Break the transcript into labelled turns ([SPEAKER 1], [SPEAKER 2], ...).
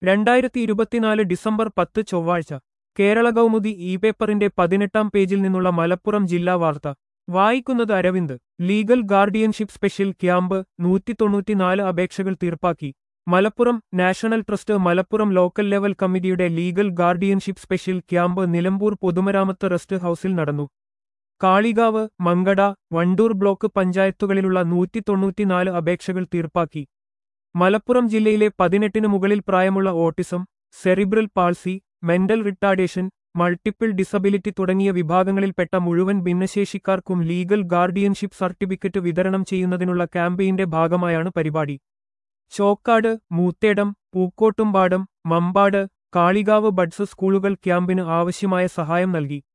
[SPEAKER 1] രണ്ടായിരത്തി ഇരുപത്തിനാല് ഡിസംബർ പത്ത് ചൊവ്വാഴ്ച കേരള കൗമുദി ഇ പേപ്പറിന്റെ പതിനെട്ടാം പേജിൽ നിന്നുള്ള മലപ്പുറം ജില്ലാ വാർത്ത വായിക്കുന്നത് Aravind legal guardianship special camp നൂറ്റി തൊണ്ണൂറ്റിനാല് അപേക്ഷകൾ തീർപ്പാക്കി Malappuram national trust Malappuram local level കമ്മിറ്റിയുടെ legal guardianship special camp Nilambur പൊതുമരാമത്ത് റെസ്റ്റ് ഹൌസിൽ നടന്നു കാളികാവ് മങ്കട വണ്ടൂർ ബ്ലോക്ക് പഞ്ചായത്തുകളിലുള്ള നൂറ്റി തൊണ്ണൂറ്റിനാല് അപേക്ഷകൾ തീർപ്പാക്കി മലപ്പുറം ജില്ലയിലെ പതിനെട്ടിന് മുകളിൽ പ്രായമുള്ള autism cerebral palsy mental retardation multiple disability തുടങ്ങിയ വിഭാഗങ്ങളിൽപ്പെട്ട മുഴുവൻ ഭിന്നശേഷിക്കാർക്കും ലീഗൽ ഗാർഡിയൻഷിപ്പ് സർട്ടിഫിക്കറ്റ് വിതരണം ചെയ്യുന്നതിനുള്ള ക്യാമ്പയിന്റെ ഭാഗമായാണ് പരിപാടി ചോക്കാട് മൂത്തേടം പൂക്കോട്ടുംപാടം മമ്പാട് കാളികാവ് ബഡ്സ് സ്കൂളുകൾ ക്യാമ്പിന് ആവശ്യമായ സഹായം നൽകി